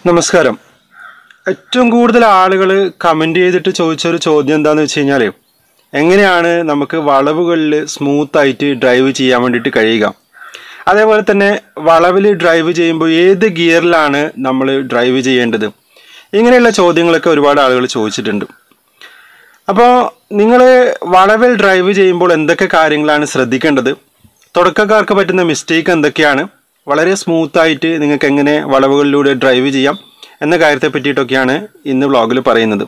നമസ്കാരം ഏറ്റവും കൂടുതൽ ആളുകൾ കമൻറ്റ് ചെയ്തിട്ട് ചോദിച്ചൊരു ചോദ്യം എന്താണെന്ന് വെച്ച് കഴിഞ്ഞാൽ എങ്ങനെയാണ് നമുക്ക് വളവുകളിൽ സ്മൂത്തായിട്ട് ഡ്രൈവ് ചെയ്യാൻ വേണ്ടിയിട്ട് കഴിയുക അതേപോലെ തന്നെ വളവിൽ ഡ്രൈവ് ചെയ്യുമ്പോൾ ഏത് ഗിയറിലാണ് നമ്മൾ ഡ്രൈവ് ചെയ്യേണ്ടത് ഇങ്ങനെയുള്ള ചോദ്യങ്ങളൊക്കെ ഒരുപാട് ആളുകൾ ചോദിച്ചിട്ടുണ്ട് അപ്പോൾ നിങ്ങൾ വളവിൽ ഡ്രൈവ് ചെയ്യുമ്പോൾ എന്തൊക്കെ കാര്യങ്ങളാണ് ശ്രദ്ധിക്കേണ്ടത് തുടക്കക്കാർക്ക് പറ്റുന്ന മിസ്റ്റേക്ക് എന്തൊക്കെയാണ് വളരെ സ്മൂത്തായിട്ട് നിങ്ങൾക്ക് എങ്ങനെ വളവുകളിലൂടെ ഡ്രൈവ് ചെയ്യാം എന്ന കാര്യത്തെ പറ്റിയിട്ടൊക്കെയാണ് ഇന്ന് വ്ളോഗിൽ പറയുന്നത്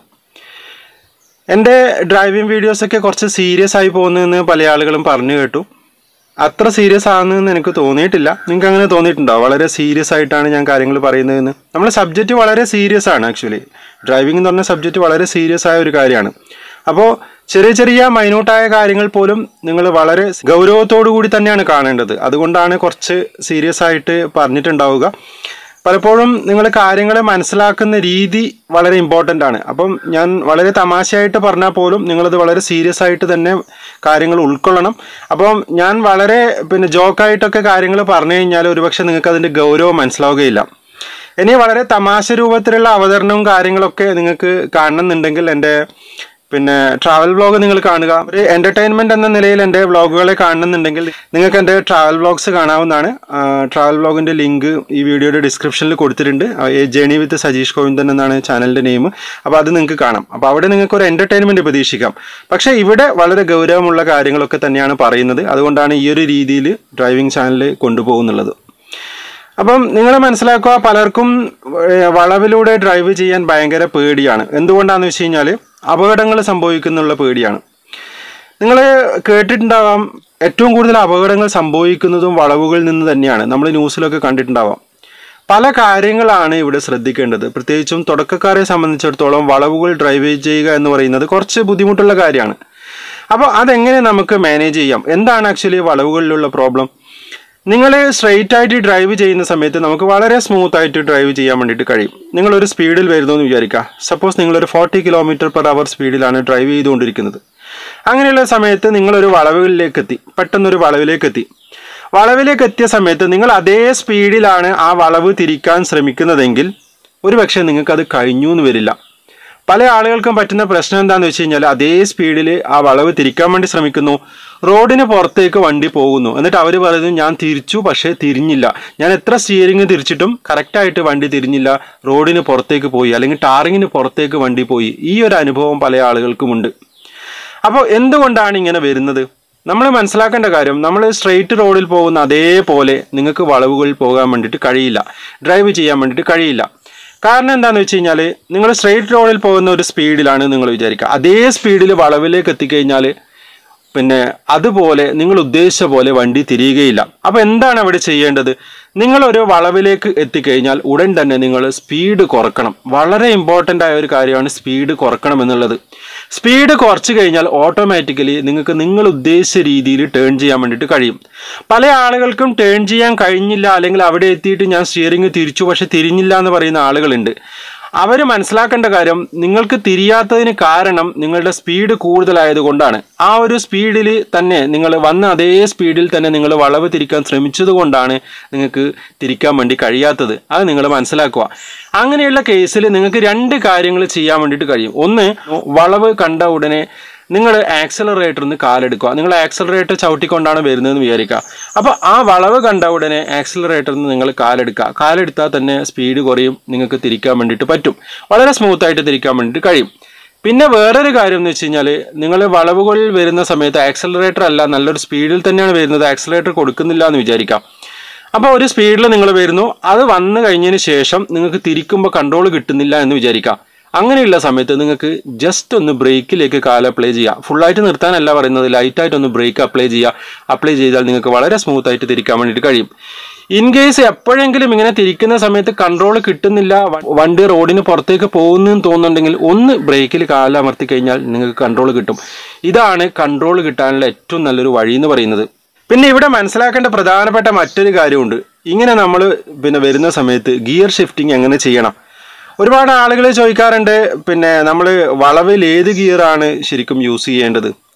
എൻ്റെ ഡ്രൈവിംഗ് വീഡിയോസൊക്കെ കുറച്ച് സീരിയസ് ആയി പോകുന്നതെന്ന് പല ആളുകളും പറഞ്ഞു കേട്ടു അത്ര സീരിയസ് ആണെന്ന് എനിക്ക് തോന്നിയിട്ടില്ല നിങ്ങൾക്ക് അങ്ങനെ തോന്നിയിട്ടുണ്ടോ വളരെ സീരിയസ് ആയിട്ടാണ് ഞാൻ കാര്യങ്ങൾ പറയുന്നതെന്ന് നമ്മുടെ സബ്ജക്റ്റ് വളരെ സീരിയസ് ആണ് ആക്ച്വലി ഡ്രൈവിംഗ് എന്ന് പറഞ്ഞ സബ്ജക്റ്റ് വളരെ സീരിയസ് ആയ ഒരു കാര്യമാണ് അപ്പോൾ ചെറിയ ചെറിയ മൈന്യൂട്ടായ കാര്യങ്ങൾ പോലും നിങ്ങൾ വളരെ ഗൗരവത്തോടു കൂടി തന്നെയാണ് കാണേണ്ടത് അതുകൊണ്ടാണ് കുറച്ച് സീരിയസ് ആയിട്ട് പറഞ്ഞിട്ടുണ്ടാവുക പലപ്പോഴും നിങ്ങൾ കാര്യങ്ങളെ മനസ്സിലാക്കുന്ന രീതി വളരെ ഇമ്പോർട്ടൻ്റ് ആണ് അപ്പം ഞാൻ വളരെ തമാശയായിട്ട് പറഞ്ഞാൽ പോലും നിങ്ങളത് വളരെ സീരിയസ് ആയിട്ട് തന്നെ കാര്യങ്ങൾ ഉൾക്കൊള്ളണം അപ്പം ഞാൻ വളരെ പിന്നെ ജോക്കായിട്ടൊക്കെ കാര്യങ്ങൾ പറഞ്ഞു കഴിഞ്ഞാൽ ഒരുപക്ഷെ നിങ്ങൾക്ക് അതിൻ്റെ ഗൗരവം മനസ്സിലാവുകയില്ല ഇനി വളരെ തമാശ രൂപത്തിലുള്ള അവതരണവും കാര്യങ്ങളൊക്കെ നിങ്ങൾക്ക് കാണണമെന്നുണ്ടെങ്കിൽ എൻ്റെ പിന്നെ ട്രാവൽ വ്ളോഗ് നിങ്ങൾ കാണുക ഒരു എന്റർടൈൻമെന്റ് എന്ന നിലയിൽ എൻ്റെ വ്ളോഗുകളെ കാണണമെന്നുണ്ടെങ്കിൽ നിങ്ങൾക്ക് എൻ്റെ ട്രാവൽ വ്ളോഗ്സ് കാണാവുന്നതാണ് ട്രാവൽ വ്ളോഗിന്റെ ലിങ്ക് ഈ വീഡിയോയുടെ ഡിസ്ക്രിപ്ഷനിൽ കൊടുത്തിട്ടുണ്ട് ജേണി വിത്ത് സജീഷ് ഗോവിന്ദൻ എന്നാണ് ചാനലിന്റെ നെയിം അപ്പോൾ അത് നിങ്ങൾക്ക് കാണാം അപ്പോൾ അവിടെ നിങ്ങൾക്ക് ഒരു എന്റർടൈൻമെന്റ് പ്രതീക്ഷിക്കാം പക്ഷേ ഇവിടെ വളരെ ഗൗരവമുള്ള കാര്യങ്ങളൊക്കെ തന്നെയാണ് പറയുന്നത് അതുകൊണ്ടാണ് ഈ ഒരു രീതിയിൽ ഡ്രൈവിംഗ് ചാനൽ കൊണ്ടുപോകുന്നുള്ളത് അപ്പം നിങ്ങൾ മനസ്സിലാക്കുക പലർക്കും ഏഹ്, വളവിലൂടെ ഡ്രൈവ് ചെയ്യാൻ ഭയങ്കര പേടിയാണ് എന്തുകൊണ്ടാണെന്ന് വെച്ച് കഴിഞ്ഞാൽ അപകടങ്ങൾ സംഭവിക്കുന്നുള്ള പേടിയാണ് നിങ്ങൾ കേട്ടിട്ടുണ്ടാവാം ഏറ്റവും കൂടുതൽ അപകടങ്ങൾ സംഭവിക്കുന്നതും വളവുകളിൽ നിന്ന് തന്നെയാണ് നമ്മൾ ന്യൂസിലൊക്കെ കണ്ടിട്ടുണ്ടാവാം പല കാര്യങ്ങളാണ് ഇവിടെ ശ്രദ്ധിക്കേണ്ടത് പ്രത്യേകിച്ചും തുടക്കക്കാരെ സംബന്ധിച്ചിടത്തോളം വളവുകൾ ഡ്രൈവ് ചെയ്യുക എന്ന് പറയുന്നത് കുറച്ച് ബുദ്ധിമുട്ടുള്ള കാര്യമാണ് അപ്പോൾ അതെങ്ങനെ നമുക്ക് മാനേജ് ചെയ്യാം എന്താണ് ആക്ച്വലി വളവുകളിലുള്ള പ്രോബ്ലം നിങ്ങൾ സ്ട്രെയിറ്റ് ആയിട്ട് ഡ്രൈവ് ചെയ്യുന്ന സമയത്ത് നമുക്ക് വളരെ സ്മൂത്ത് ആയിട്ട് ഡ്രൈവ് ചെയ്യാൻ വേണ്ടിയിട്ട് കഴിയും നിങ്ങൾ ഒരു സ്പീഡിൽ വരുന്നു എന്ന് വിചാരിക്കുക സപ്പോസ് നിങ്ങളൊരു ഫോർട്ടി കിലോമീറ്റർ പെർ അവർ സ്പീഡിലാണ് ഡ്രൈവ് ചെയ്തുകൊണ്ടിരിക്കുന്നത് അങ്ങനെയുള്ള സമയത്ത് നിങ്ങളൊരു വളവുകളിലേക്ക് എത്തി പെട്ടെന്നൊരു വളവിലേക്ക് എത്തി വളവിലേക്ക് എത്തിയ സമയത്ത് നിങ്ങൾ അതേ സ്പീഡിലാണ് ആ വളവ് തിരിക്കാൻ ശ്രമിക്കുന്നതെങ്കിൽ ഒരുപക്ഷെ നിങ്ങൾക്കത് കഴിഞ്ഞു എന്ന് വരില്ല പല ആളുകൾക്കും പറ്റുന്ന പ്രശ്നം എന്താണെന്ന് വെച്ച് കഴിഞ്ഞാൽ അതേ സ്പീഡിൽ ആ വളവ് തിരിക്കാൻ വേണ്ടി ശ്രമിക്കുന്നു റോഡിന് പുറത്തേക്ക് വണ്ടി പോകുന്നു എന്നിട്ട് അവർ പറയുന്നു ഞാൻ തിരിച്ചു പക്ഷേ തിരിഞ്ഞില്ല ഞാൻ എത്ര സ്റ്റിയറിംഗ് തിരിച്ചിട്ടും കറക്റ്റായിട്ട് വണ്ടി തിരിഞ്ഞില്ല റോഡിന് പുറത്തേക്ക് പോയി അല്ലെങ്കിൽ ടാറിങ്ങിന് പുറത്തേക്ക് വണ്ടി പോയി ഈ ഒരു അനുഭവം പല ആളുകൾക്കുമുണ്ട് അപ്പോൾ എന്തുകൊണ്ടാണ് ഇങ്ങനെ വരുന്നത് നമ്മൾ മനസ്സിലാക്കേണ്ട കാര്യം നമ്മൾ സ്ട്രെയിറ്റ് റോഡിൽ പോകുന്ന അതേപോലെ നിങ്ങൾക്ക് വളവുകളിൽ പോകാൻ വേണ്ടിയിട്ട് കഴിയില്ല ഡ്രൈവ് ചെയ്യാൻ വേണ്ടിയിട്ട് കഴിയില്ല കാരണം എന്താണെന്ന് വെച്ച് കഴിഞ്ഞാൽ നിങ്ങൾ സ്ട്രെയിറ്റ് റോഡിൽ പോകുന്ന ഒരു സ്പീഡിലാണ് നിങ്ങൾ വിചാരിക്കുക അതേ സ്പീഡിൽ വളവിലേക്ക് എത്തിക്കഴിഞ്ഞാൽ പിന്നെ അതുപോലെ നിങ്ങൾ ഉദ്ദേശിച്ച പോലെ വണ്ടി തിരിയുകയില്ല അപ്പോൾ എന്താണ് അവിടെ ചെയ്യേണ്ടത് നിങ്ങൾ ഒരു വളവിലേക്ക് എത്തിക്കഴിഞ്ഞാൽ ഉടൻ തന്നെ നിങ്ങൾ സ്പീഡ് കുറക്കണം വളരെ ഇമ്പോർട്ടൻ്റ് ആയ ഒരു കാര്യമാണ് സ്പീഡ് കുറക്കണം എന്നുള്ളത് സ്പീഡ് കുറച്ച് കഴിഞ്ഞാൽ ഓട്ടോമാറ്റിക്കലി നിങ്ങൾക്ക് നിങ്ങൾ ഉദ്ദേശിച്ച രീതിയിൽ ടേൺ ചെയ്യാൻ വേണ്ടിയിട്ട് കഴിയും പല ആളുകൾക്കും ടേൺ ചെയ്യാൻ കഴിഞ്ഞില്ല അല്ലെങ്കിൽ അവിടെ എത്തിയിട്ട് ഞാൻ സ്റ്റിയറിംഗ് തിരിച്ചു പക്ഷെ തിരിഞ്ഞില്ല എന്ന് പറയുന്ന ആളുകളുണ്ട് അവർ മനസ്സിലാക്കേണ്ട കാര്യം നിങ്ങൾക്ക് തിരിയാത്തതിന് കാരണം നിങ്ങളുടെ സ്പീഡ് കൂടുതലായത് കൊണ്ടാണ് ആ ഒരു സ്പീഡിൽ തന്നെ നിങ്ങൾ വന്ന അതേ സ്പീഡിൽ തന്നെ നിങ്ങൾ വളവ് തിരിക്കാൻ ശ്രമിച്ചത് കൊണ്ടാണ് നിങ്ങൾക്ക് തിരിക്കാൻ വേണ്ടി കഴിയാത്തത് അത് നിങ്ങൾ മനസ്സിലാക്കുക അങ്ങനെയുള്ള കേസിൽ നിങ്ങൾക്ക് രണ്ട് കാര്യങ്ങൾ ചെയ്യാൻ വേണ്ടിയിട്ട് കഴിയും ഒന്ന് വളവ് കണ്ട ഉടനെ നിങ്ങൾ ആക്സലറേറ്ററിൽ നിന്ന് കാലെടുക്കുക നിങ്ങൾ ആക്സലറേറ്റർ ചവിട്ടിക്കൊണ്ടാണ് വരുന്നതെന്ന് വിചാരിക്കുക അപ്പോൾ ആ വളവ് കണ്ട ഉടനെ ആക്സലറേറ്ററിൽ നിന്ന് നിങ്ങൾ കാലെടുക്കുക കാലെടുത്താൽ തന്നെ സ്പീഡ് കുറയും നിങ്ങൾക്ക് തിരിക്കാൻ വേണ്ടിയിട്ട് പറ്റും വളരെ സ്മൂത്ത് ആയിട്ട് തിരിക്കാൻ വേണ്ടിയിട്ട് കഴിയും പിന്നെ വേറൊരു കാര്യം എന്ന് വെച്ച് കഴിഞ്ഞാൽ നിങ്ങൾ വളവുകളിൽ വരുന്ന സമയത്ത് ആക്സലറേറ്റർ അല്ല നല്ലൊരു സ്പീഡിൽ തന്നെയാണ് വരുന്നത് ആക്സലറേറ്റർ കൊടുക്കുന്നില്ല എന്ന് വിചാരിക്കാം അപ്പോൾ ഒരു സ്പീഡിൽ നിങ്ങൾ വരുന്നു അത് വന്നു കഴിഞ്ഞതിന് ശേഷം നിങ്ങൾക്ക് തിരിക്കുമ്പോൾ കൺട്രോൾ കിട്ടുന്നില്ല എന്ന് വിചാരിക്കാം അങ്ങനെയുള്ള സമയത്ത് നിങ്ങൾക്ക് ജസ്റ്റ് ഒന്ന് ബ്രേക്കിലേക്ക് കാല് അപ്ലൈ ചെയ്യുക ഫുള്ളായിട്ട് നിർത്താനല്ല പറയുന്നത് ലൈറ്റായിട്ട് ഒന്ന് ബ്രേക്ക് അപ്ലൈ ചെയ്യുക അപ്ലൈ ചെയ്താൽ നിങ്ങൾക്ക് വളരെ സ്മൂത്ത് ആയിട്ട് തിരിക്കാൻ വേണ്ടിയിട്ട് കഴിയും ഇൻ കേസ് എപ്പോഴെങ്കിലും ഇങ്ങനെ തിരിക്കുന്ന സമയത്ത് കൺട്രോൾ കിട്ടുന്നില്ല വ- വണ്ടി റോഡിന് പുറത്തേക്ക് പോകുന്നെന്ന് തോന്നുന്നുണ്ടെങ്കിൽ ഒന്ന് ബ്രേക്കിൽ കാലമർത്തി കഴിഞ്ഞാൽ നിങ്ങൾക്ക് കൺട്രോൾ കിട്ടും ഇതാണ് കൺട്രോൾ കിട്ടാനുള്ള ഏറ്റവും നല്ലൊരു വഴി എന്ന് പറയുന്നത് പിന്നെ ഇവിടെ മനസ്സിലാക്കേണ്ട പ്രധാനപ്പെട്ട മറ്റൊരു കാര്യമുണ്ട് ഇങ്ങനെ നമ്മൾ പിന്നെ വരുന്ന സമയത്ത് ഗിയർ ഷിഫ്റ്റിംഗ് എങ്ങനെ ചെയ്യണം ഒരുപാട് ആളുകൾ ചോദിക്കാറുണ്ട് പിന്നെ നമ്മൾ വളവിൽ ഏത് ഗിയറാണ് ശരിക്കും യൂസ് ചെയ്യേണ്ടത്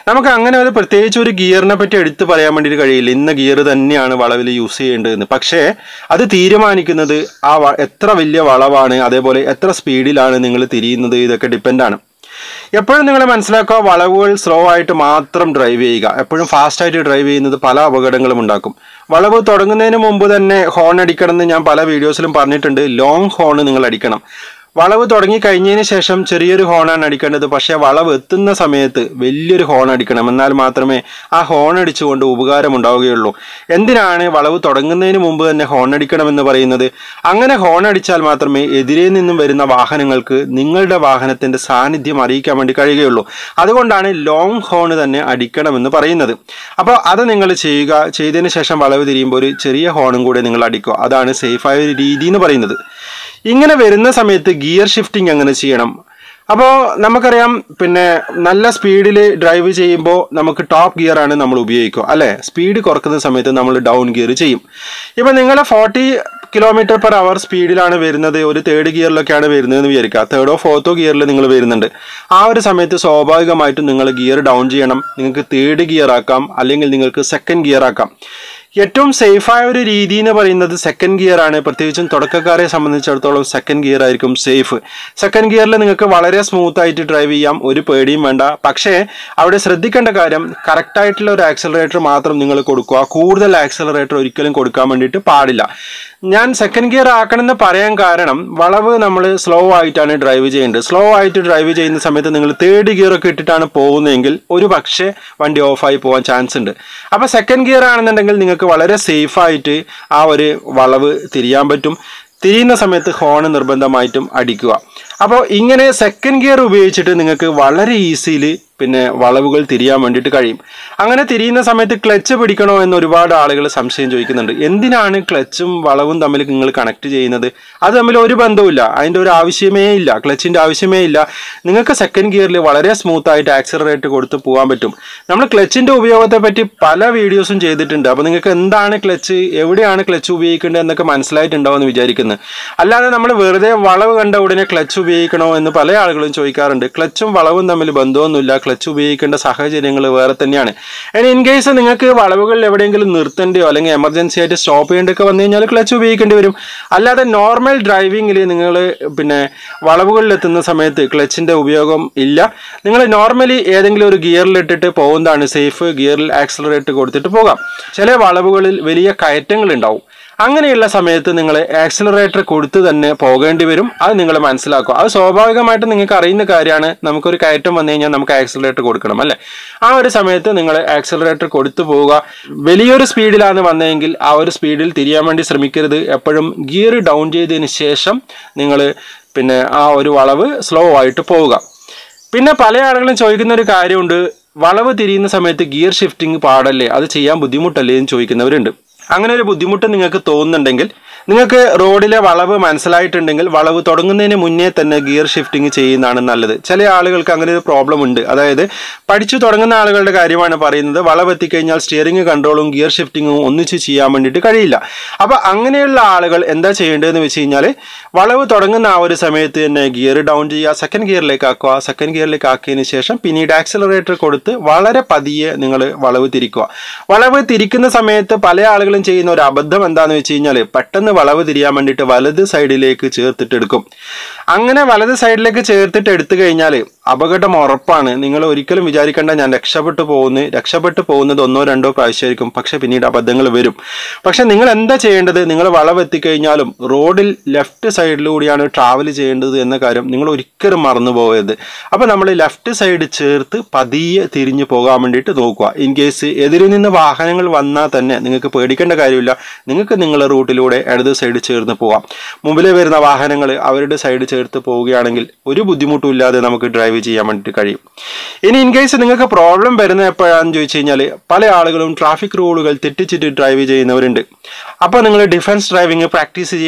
നമുക്ക് അങ്ങനെ ഒരു പ്രത്യേകിച്ച് ഒരു ഗിയറിനെ പറ്റി എടുത്തു പറയാൻ വേണ്ടിയിട്ട് കഴിയില്ല ഇന്ന ഗിയർ തന്നെയാണ് വളവിൽ യൂസ് ചെയ്യേണ്ടതെന്ന് പക്ഷേ അത് തീരുമാനിക്കുന്നത് ആ വ- എത്ര വലിയ വളവാണ് അതേപോലെ എത്ര സ്പീഡിലാണ് നിങ്ങൾ തിരിയുന്നത് ഇതൊക്കെ ഡിപ്പെൻഡാണ് എപ്പോഴും നിങ്ങൾ മനസ്സിലാക്കുക വളവുകൾ സ്ലോ ആയിട്ട് മാത്രം ഡ്രൈവ് ചെയ്യുക എപ്പോഴും ഫാസ്റ്റ് ആയിട്ട് ഡ്രൈവ് ചെയ്യുന്നത് പല അപകടങ്ങളും ഉണ്ടാക്കും വളവ് തുടങ്ങുന്നതിന് മുമ്പ് തന്നെ ഹോൺ അടിക്കണം എന്ന് ഞാൻ പല വീഡിയോസിലും പറഞ്ഞിട്ടുണ്ട് ലോങ് ഹോൺ നിങ്ങൾ അടിക്കണം വളവ് തുടങ്ങി കഴിഞ്ഞതിന് ശേഷം ചെറിയൊരു ഹോണാണ് അടിക്കേണ്ടത് പക്ഷേ വളവ് എത്തുന്ന സമയത്ത് വലിയൊരു ഹോൺ അടിക്കണം എന്നാൽ മാത്രമേ ആ ഹോൺ അടിച്ചുകൊണ്ട് ഉപകാരം ഉണ്ടാവുകയുള്ളൂ എന്തിനാണ് വളവ് തുടങ്ങുന്നതിന് മുമ്പ് തന്നെ ഹോൺ അടിക്കണമെന്ന് പറയുന്നത് അങ്ങനെ ഹോൺ അടിച്ചാൽ മാത്രമേ എതിരെ നിന്നും വരുന്ന വാഹനങ്ങൾക്ക് നിങ്ങളുടെ വാഹനത്തിന്റെ സാന്നിധ്യം അറിയിക്കാൻ വേണ്ടി കഴിയുകയുള്ളൂ അതുകൊണ്ടാണ് ലോങ് ഹോൺ തന്നെ അടിക്കണമെന്ന് പറയുന്നത് അപ്പോൾ അത് നിങ്ങൾ ചെയ്യുക ചെയ്തതിന് ശേഷം വളവ് തിരിയുമ്പോൾ ഒരു ചെറിയ ഹോണും കൂടെ നിങ്ങൾ അടിക്കുക അതാണ് സേഫായ ഒരു രീതി എന്ന് പറയുന്നത് ഇങ്ങനെ വരുന്ന സമയത്ത് ഗിയർ ഷിഫ്റ്റിംഗ് എങ്ങനെ ചെയ്യണം അപ്പോൾ നമുക്കറിയാം പിന്നെ നല്ല സ്പീഡിൽ ഡ്രൈവ് ചെയ്യുമ്പോൾ നമുക്ക് ടോപ്പ് ഗിയർ ആണ് നമ്മൾ ഉപയോഗിക്കുക അല്ലേ സ്പീഡ് കുറക്കുന്ന സമയത്ത് നമ്മൾ ഡൗൺ ഗിയർ ചെയ്യും ഇപ്പം നിങ്ങൾ ഫോർട്ടി കിലോമീറ്റർ പെർ അവർ സ്പീഡിലാണ് വരുന്നത് ഒരു തേർഡ് ഗിയറിലൊക്കെയാണ് വരുന്നതെന്ന് വിചാരിക്കുക തേർഡോ ഫോർത്തോ ഗിയറിൽ നിങ്ങൾ വരുന്നുണ്ട് ആ ഒരു സമയത്ത് സ്വാഭാവികമായിട്ടും നിങ്ങൾ ഗിയർ ഡൗൺ ചെയ്യണം നിങ്ങൾക്ക് തേർഡ് ഗിയർ ആക്കാം അല്ലെങ്കിൽ നിങ്ങൾക്ക് സെക്കൻഡ് ഗിയർ ആക്കാം ഏറ്റവും സേഫായ ഒരു രീതി എന്ന് പറയുന്നത് സെക്കൻഡ് ഗിയർ ആണ് പ്രത്യേകിച്ചും തുടക്കക്കാരെ സംബന്ധിച്ചിടത്തോളം സെക്കൻഡ് ഗിയർ ആയിരിക്കും സേഫ് സെക്കൻഡ് ഗിയറിൽ നിങ്ങൾക്ക് വളരെ സ്മൂത്ത് ആയിട്ട് ഡ്രൈവ് ചെയ്യാം ഒരു പേടിയും വേണ്ട പക്ഷേ അവിടെ ശ്രദ്ധിക്കേണ്ട കാര്യം കറക്റ്റ് ആയിട്ടുള്ള ഒരു ആക്സലറേറ്റർ മാത്രം നിങ്ങൾ കൊടുക്കുക കൂടുതൽ ആക്സലറേറ്റർ ഒരിക്കലും കൊടുക്കാൻ വേണ്ടിയിട്ട് പാടില്ല ഞാൻ സെക്കൻഡ് ഗിയർ ആക്കണമെന്ന് പറയാൻ കാരണം വളവ് നമ്മൾ സ്ലോ ആയിട്ടാണ് ഡ്രൈവ് ചെയ്യേണ്ടത് സ്ലോ ആയിട്ട് ഡ്രൈവ് ചെയ്യുന്ന സമയത്ത് നിങ്ങൾ തേർഡ് ഗിയർ ഒക്കെ ഇട്ടിട്ടാണ് പോകുന്നതെങ്കിൽ ഒരു പക്ഷേ വണ്ടി ഓഫായി പോകാൻ ചാൻസ് ഉണ്ട് അപ്പോൾ സെക്കൻഡ് ഗിയർ ആണെന്നുണ്ടെങ്കിൽ നിങ്ങൾക്ക് വളരെ സേഫ് ആയിട്ട് ആ ഒരു വളവ് തിരിയാൻ പറ്റും തിരിയുന്ന സമയത്ത് ഹോൺ നിർബന്ധമായിട്ടും അടിക്കുക അപ്പോൾ ഇങ്ങനെ സെക്കൻഡ് ഗിയർ ഉപയോഗിച്ചിട്ട് നിങ്ങൾക്ക് വളരെ ഈസിയിൽ പിന്നെ വളവുകൾ തിരിയാൻ വേണ്ടിയിട്ട് കഴിയും അങ്ങനെ തിരിയുന്ന സമയത്ത് ക്ലച്ച് പിടിക്കണോ എന്ന് ഒരുപാട് ആളുകൾ സംശയം ചോദിക്കുന്നുണ്ട് എന്തിനാണ് ക്ലച്ചും വളവും തമ്മിൽ നിങ്ങൾ കണക്ട് ചെയ്യുന്നത് അത് തമ്മിൽ ഒരു ബന്ധവുമില്ല അതിൻ്റെ ഒരു ആവശ്യമേ ഇല്ല ക്ലച്ചിൻ്റെ ആവശ്യമേ ഇല്ല നിങ്ങൾക്ക് സെക്കൻഡ് ഗിയറിൽ വളരെ സ്മൂത്ത് ആയിട്ട് ആക്സിലറേറ്റ് കൊടുത്ത് പോകാൻ പറ്റും നമ്മൾ ക്ലച്ചിൻ്റെ ഉപയോഗത്തെ പറ്റി പല വീഡിയോസും ചെയ്തിട്ടുണ്ട് അപ്പോൾ നിങ്ങൾക്ക് എന്താണ് ക്ലച്ച് എവിടെയാണ് ക്ലച്ച് ഉപയോഗിക്കേണ്ടത് എന്നൊക്കെ മനസ്സിലായിട്ടുണ്ടാവും എന്ന് വിചാരിക്കുന്നത് അല്ലാതെ നമ്മൾ വെറുതെ വളവ് കണ്ട ഉടനെ ക്ലച്ച് ഉപയോഗിക്കണോ എന്ന് പല ആളുകളും ചോദിക്കാറുണ്ട് ക്ലച്ചും വളവും തമ്മിൽ ബന്ധമൊന്നുമില്ല ക്ലച്ച് ഉപയോഗിക്കേണ്ട സാഹചര്യങ്ങൾ വേറെ തന്നെയാണ് ഇനി ഇൻ കേസ് നിങ്ങൾക്ക് വളവുകളിൽ എവിടെയെങ്കിലും നിർത്തേണ്ടയോ അല്ലെങ്കിൽ എമർജൻസി ആയിട്ട് സ്റ്റോപ്പ് ചെയ്യേണ്ടൊക്കെ വന്നു കഴിഞ്ഞാൽ ക്ലച്ച് ഉപയോഗിക്കേണ്ടി വരും അല്ലാതെ നോർമൽ ഡ്രൈവിങ്ങിൽ നിങ്ങൾ പിന്നെ വളവുകളിൽ എത്തുന്ന സമയത്ത് ക്ലച്ചിൻ്റെ ഉപയോഗം ഇല്ല നിങ്ങൾ നോർമലി ഏതെങ്കിലും ഒരു ഗിയറിലിട്ടിട്ട് പോകുന്നതാണ് സേഫ് ഗിയറിൽ ആക്സലറേറ്റ് കൊടുത്തിട്ട് പോകാം ചില വളവുകളിൽ വലിയ കയറ്റങ്ങൾ ഉണ്ടാവും അങ്ങനെയുള്ള സമയത്ത് നിങ്ങൾ ആക്സിലറേറ്റർ കൊടുത്ത് തന്നെ പോകേണ്ടി വരും അത് നിങ്ങൾ മനസ്സിലാക്കുക അത് സ്വാഭാവികമായിട്ട് നിങ്ങൾക്ക് അറിയുന്ന കാര്യമാണ് നമുക്കൊരു കയറ്റം വന്നു കഴിഞ്ഞാൽ നമുക്ക് ആക്സിലറേറ്റർ കൊടുക്കണം അല്ലേ ആ ഒരു സമയത്ത് നിങ്ങൾ ആക്സിലറേറ്റർ കൊടുത്തു പോവുക വലിയൊരു സ്പീഡിലാണ് വന്നതെങ്കിൽ ആ ഒരു സ്പീഡിൽ തിരിയാൻ വേണ്ടി ശ്രമിക്കരുത് എപ്പോഴും ഗിയർ ഡൗൺ ചെയ്തതിന് ശേഷം നിങ്ങൾ പിന്നെ ആ ഒരു വളവ് സ്ലോ ആയിട്ട് പോവുക പിന്നെ പല ആളുകളും ചോദിക്കുന്ന ഒരു കാര്യമുണ്ട് വളവ് തിരിയുന്ന സമയത്ത് ഗിയർ ഷിഫ്റ്റിംഗ് പാടല്ലേ അത് ചെയ്യാൻ ബുദ്ധിമുട്ടല്ലേ എന്ന് ചോദിക്കുന്നവരുണ്ട് അങ്ങനെ ഒരു ബുദ്ധിമുട്ട് നിങ്ങൾക്ക് തോന്നുന്നുണ്ടെങ്കിൽ നിങ്ങൾക്ക് റോഡിലെ വളവ് മനസ്സിലായിട്ടുണ്ടെങ്കിൽ വളവ് തുടങ്ങുന്നതിന് മുന്നേ തന്നെ ഗിയർ ഷിഫ്റ്റിംഗ് ചെയ്യുന്നതാണ് നല്ലത് ചില ആളുകൾക്ക് അങ്ങനെ ഒരു പ്രോബ്ലം ഉണ്ട് അതായത് പഠിച്ചു തുടങ്ങുന്ന ആളുകളുടെ കാര്യമാണ് പറയുന്നത് വളവ് എത്തിക്കഴിഞ്ഞാൽ സ്റ്റിയറിംഗ് കൺട്രോളും ഗിയർ ഷിഫ്റ്റിങ്ങും ഒന്നിച്ച് ചെയ്യാൻ വേണ്ടിയിട്ട് കഴിയില്ല അപ്പോൾ അങ്ങനെയുള്ള ആളുകൾ എന്താ ചെയ്യേണ്ടതെന്ന് വെച്ച് കഴിഞ്ഞാൽ വളവ് തുടങ്ങുന്ന ആ ഒരു സമയത്ത് തന്നെ ഗിയർ ഡൗൺ ചെയ്യുക സെക്കൻഡ് ഗിയറിലേക്ക് ആക്കുക സെക്കൻഡ് ഗിയറിലേക്ക് ആക്കിയതിന് ശേഷം പിന്നീട് ആക്സിലറേറ്റർ കൊടുത്ത് വളരെ പതിയെ നിങ്ങൾ വളവ് തിരിക്കുക വളവ് തിരിക്കുന്ന സമയത്ത് പല ആളുകളും ചെയ്യുന്ന ഒരു അബദ്ധം എന്താണെന്ന് വെച്ച് കഴിഞ്ഞാൽ പെട്ടെന്ന് വളവ് തിരിയാൻ വേണ്ടിയിട്ട് വലത് സൈഡിലേക്ക് ചേർത്തിട്ട് എടുക്കും അങ്ങനെ വലത് സൈഡിലേക്ക് ചേർത്തിട്ട് എടുത്തു കഴിഞ്ഞാൽ അപകടം ഉറപ്പാണ് നിങ്ങൾ ഒരിക്കലും വിചാരിക്കേണ്ട ഞാൻ രക്ഷപ്പെട്ടു പോകുന്നു രക്ഷപ്പെട്ടു പോകുന്നത് ഒന്നോ രണ്ടോ പ്രാവശ്യമായിരിക്കും പക്ഷെ പിന്നീട് അബദ്ധങ്ങൾ വരും പക്ഷെ നിങ്ങൾ എന്താ ചെയ്യേണ്ടത് നിങ്ങൾ വളവ് എത്തിക്കഴിഞ്ഞാലും റോഡിൽ ലെഫ്റ്റ് സൈഡിലൂടെയാണ് ട്രാവൽ ചെയ്യേണ്ടത് എന്ന കാര്യം നിങ്ങൾ ഒരിക്കലും മറന്നു പോകരുത് അപ്പോൾ നമ്മൾ ലെഫ്റ്റ് സൈഡ് ചേർത്ത് പതിയെ തിരിഞ്ഞു പോകാൻ വേണ്ടിയിട്ട് നോക്കുക ഇൻ കേസ് എതിരിൽ നിന്ന് വാഹനങ്ങൾ വന്നാൽ തന്നെ നിങ്ങൾക്ക് പേടിക്കേണ്ട കാര്യമില്ല നിങ്ങൾക്ക് നിങ്ങളുടെ റൂട്ടിലൂടെ ഇടത് സൈഡ് ചേർന്ന് പോകാം മുമ്പിൽ വരുന്ന വാഹനങ്ങൾ അവരുടെ സൈഡ് ചേർത്ത് പോവുകയാണെങ്കിൽ ഒരു ബുദ്ധിമുട്ടും ഇല്ലാതെ നമുക്ക് ഡ്രൈവ് ചെയ്യാൻ വേണ്ടിയിട്ട് കഴിയും ഇനി ഇൻ കേസ് നിങ്ങൾക്ക് പ്രോബ്ലം വരുന്നത് എപ്പോഴാണെന്ന് ചോദിച്ചു കഴിഞ്ഞാൽ പല ആളുകളും ട്രാഫിക് റൂളുകൾ തെറ്റിച്ചിട്ട് ഡ്രൈവ് ചെയ്യുന്നവരുണ്ട് അപ്പോൾ നിങ്ങൾ ഡിഫൻസ് ഡ്രൈവിംഗ് പ്രാക്ടീസ് ചെയ്യണം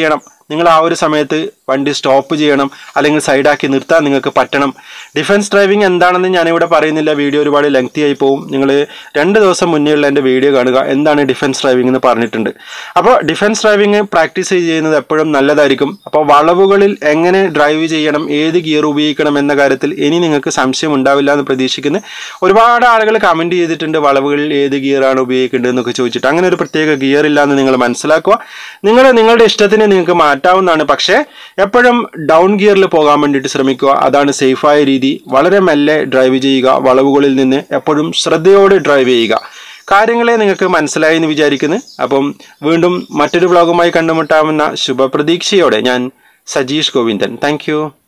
നിങ്ങൾ ആ ഒരു സമയത്ത് വണ്ടി സ്റ്റോപ്പ് ചെയ്യണം അല്ലെങ്കിൽ സൈഡാക്കി നിർത്താൻ നിങ്ങൾക്ക് പറ്റണം ഡിഫൻസ് ഡ്രൈവിംഗ് എന്താണെന്ന് ഞാനിവിടെ പറയുന്നില്ല വീഡിയോ ഒരുപാട് ലെങ്തി ആയി പോകും നിങ്ങൾ രണ്ട് ദിവസം മുന്നേ ഉള്ള എൻ്റെ വീഡിയോ കാണുക എന്താണ് ഡിഫൻസ് ഡ്രൈവിംഗ് എന്ന് പറഞ്ഞിട്ടുണ്ട് അപ്പോൾ ഡിഫൻസ് ഡ്രൈവിംഗ് പ്രാക്ടീസ് ചെയ്യുന്നത് എപ്പോഴും നല്ലതായിരിക്കും അപ്പോൾ വളവുകളിൽ എങ്ങനെ ഡ്രൈവ് ചെയ്യണം ഏത് ഗിയർ ഉപയോഗിക്കണം എന്ന കാര്യത്തിൽ ഇനി നിങ്ങൾക്ക് സംശയം ഉണ്ടാവില്ല എന്ന് പ്രതീക്ഷിക്കുന്നു ഒരുപാട് ആളുകൾ കമൻറ്റ് ചെയ്തിട്ടുണ്ട് വളവുകളിൽ ഏത് ഗിയറാണ് ഉപയോഗിക്കേണ്ടത് എന്നൊക്കെ ചോദിച്ചിട്ട് അങ്ങനെ ഒരു പ്രത്യേക ഗിയർ ഇല്ല എന്ന് നിങ്ങൾ മനസ്സിലാക്കുക നിങ്ങൾ നിങ്ങളുടെ ഇഷ്ടത്തിന് നിങ്ങൾക്ക് മാറ്റാവുന്നതാണ് പക്ഷേ എപ്പോഴും ഡൗൺ ഗിയറിൽ പോകാൻ വേണ്ടിയിട്ട് ശ്രമിക്കുക അതാണ് സേഫായ രീതി വളരെ മെല്ലെ ഡ്രൈവ് ചെയ്യുക വളവുകളിൽ നിന്ന് എപ്പോഴും ശ്രദ്ധയോടെ ഡ്രൈവ് ചെയ്യുക കാര്യങ്ങളെ നിങ്ങൾക്ക് മനസ്സിലായി എന്ന് വിചാരിക്കുന്നു അപ്പം വീണ്ടും മറ്റൊരു വ്ളോഗുമായി കണ്ടുമുട്ടാമെന്ന ശുഭപ്രതീക്ഷയോടെ ഞാൻ സജീഷ് ഗോവിന്ദൻ താങ്ക്